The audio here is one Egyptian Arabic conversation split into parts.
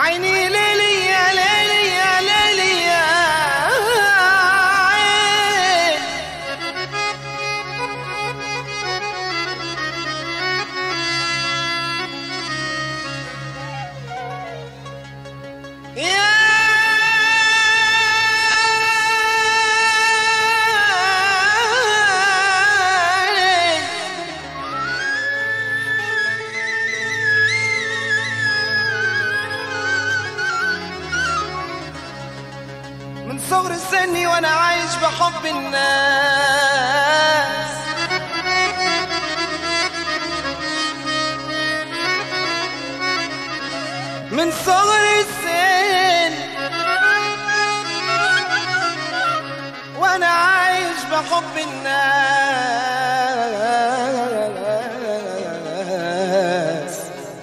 عيني ليلي يا ليلي يا ليلي يا عين يا ليل من صغر سني وانا عايش بحب الناس من صغر السن وانا عايش بحب الناس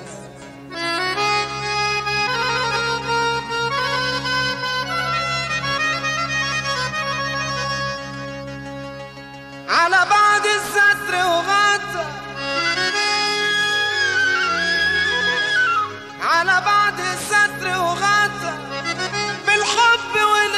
على بعض الستر وغطى على بعض الستر وغطى بالحب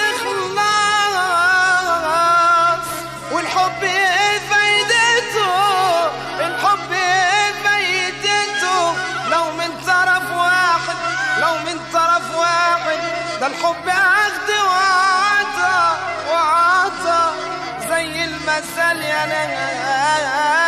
والإخلاص والحب ايه فايدته الحب ايه فايدته لو من طرف واحد لو من طرف واحد ده الحب أخد وعطى وعطى زي المثل يا ناس